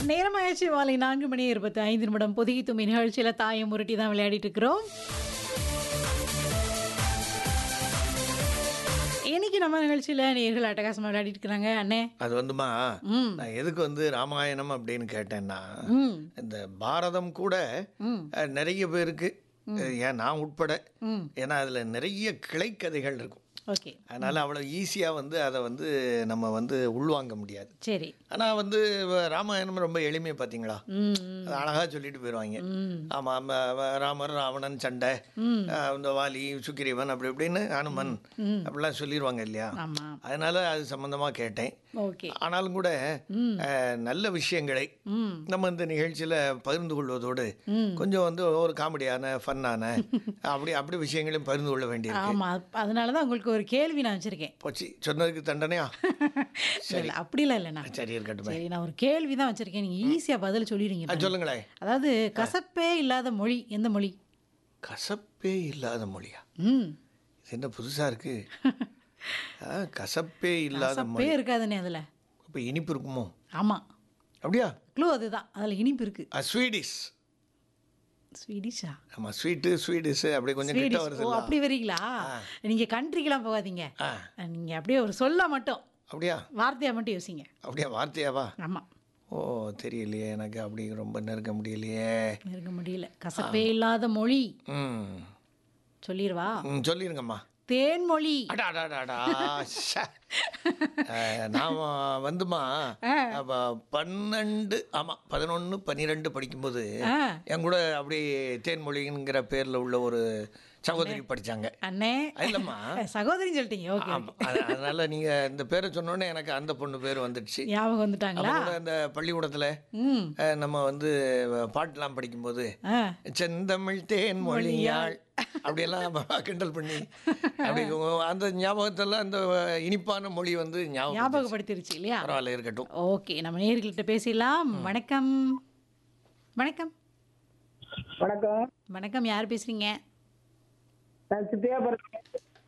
நேரமாயாச்சு மாலை நான்கு மணி இருபத்தி ஐந்து நிமிடம் பொதுகி தும்பி நிகழ்ச்சியில் தாயம் முரட்டி தான் விளையாடிட்டு இருக்கிறோம் இன்னைக்கு நம்ம நிகழ்ச்சியில் நேர்கள் அட்டகாசமாக விளையாடிட்டு இருக்கிறாங்க அண்ணே அது வந்துமா ம் நான் எதுக்கு வந்து ராமாயணம் அப்படின்னு கேட்டேன்னா ம் இந்த பாரதம் கூட ம் அஹ், நிறைய பேருக்கு அஹ், ஏன் நான் உட்பட ம் ஏன்னா அதில் நிறைய கிளைக்கதைகள் இருக்கும் ஓகே அதனால் அவ்வளோ ஈஸியாக வந்து அதை வந்து நம்ம வந்து உள்வாங்க முடியாது சரி ஆனால் வந்து வ- ராமாயணம் ரொம்ப எளிமையை பார்த்தீங்களா ம் ம், அது அழகாக சொல்லிட்டு போயிடுவாங்க ம் ஆமாம் ராமர் ராவணன் சண்டை ம். அஹ், இந்த வாலி சுக்கிரீவன் அப்படி இப்படின்னு ஹனுமன் ம். அப்படிலாம் சொல்லிடுவாங்க இல்லையா ஆமாம் அதனால் அது சம்மந்தமாக கேட்டேன் ஓகே ஆனாலும் கூட ம் அஹ், நல்ல விஷயங்களை ம் நம்ம இந்த நிகழ்ச்சியில் பகிர்ந்து கொள்வதோடு ம் கொஞ்சம் வந்து ஒரு காமெடியான ஃபன்னான அப்படி அப்படி விஷயங்களையும் பகிர்ந்து கொள்ள வேண்டியிருக்கு ஆமாம் அதனால தான் உங்களுக்கு ஒரு கேள்வி நான் வச்சுருக்கேன் போச்சு சொன்னதுக்கு தண்டனையா இல்லை அப்படிலாம் இல்லைண்ணா சரி இருக்கட்டும் சரி நான் ஒரு கேள்வி தான் வச்சுருக்கேன் நீங்கள் ஈஸியாக பதில் சொல்லிடுங்க ஆ, சொல்லுங்களேன் அதாவது கசப்பே இல்லாத மொழி எந்த மொழி கசப்பே இல்லாத மொழியா ம் இது என்ன புதுசாக இருக்கு ஆ, கசப்பே இல்லாத கசப்பே மொழி இருக்காதுண்ணே அதில் இப்போ இனிப்பு இருக்குமோ ஆமாம் அப்படியா க்ளூ அதுதான் அதில் இனிப்பு இருக்கு ஆ, ஸ்வீடிஷ் ஸ்வீடிஷா ஆமாம் ஸ்வீட்டு ஸ்வீடிஷ் அப்படி கொஞ்சம் கிட்ட ஸ்வீடிஷ் வருது ஓ அப்படி வரீங்களா நீங்கள் கண்ட்ரிக்கெலாம் போகாதீங்க ஆ நீங்கள் அப்படியே ஒரு சொல்ல மட்டும் அப்படியா வார்த்தையாக மட்டும் யோசிங்க அப்படியா வார்த்தையாவா ஆமாம் ஓ தெரியலையே எனக்கு அப்படி ரொம்ப நெருங்க முடியலையே இருக்க முடியல கசப்பே இல்லாத மொழி ம் சொல்லிடுவா ம் சொல்லிருங்கம்மா தேன்மொழி அடா அடா அடா, அடா ஷே. அஹ், நாம வந்துமா அப்ப பன்னெண்டு ஆமாம் பதினொன்று பன்னிரெண்டு படிக்கும்போது ஆ என் கூட அப்படி தேன்மொழிங்கிற பேரில் உள்ள ஒரு சகோதரி படித்தாங்க அண்ணே இல்லைம்மா சகோதரின்னு சொல்லிட்டீங்க ஓகே ஆமாம் அதனால் நீங்கள் இந்த பேரை சொன்னோன்னே எனக்கு அந்த பொண்ணு பேர் வந்துடுச்சு ஞாபகம் வந்துட்டாங்களா அப்ப கூட அந்த பள்ளிக்கூடத்தில் ம் நம்ம வந்து பாட்டெலாம் படிக்கும்போது ஆ செந்தமிழ் தேன் மொழியாள் அப்படியெல்லாம் கிண்டல் பண்ணி அப்படி அந்த ஞாபகத்தில் அந்த இனிப்பான மொழி வந்து ஞாபகம் ஞாபகப்படுத்திருச்சு இல்லையா பரவாயில்ல இருக்கட்டும் ஓகே நம்ம நேர்கள்ட்ட பேசிடலாம் வணக்கம் வணக்கம் வணக்கம் வணக்கம் யார் பேசுறீங்க நான் சித்தியாபுரம்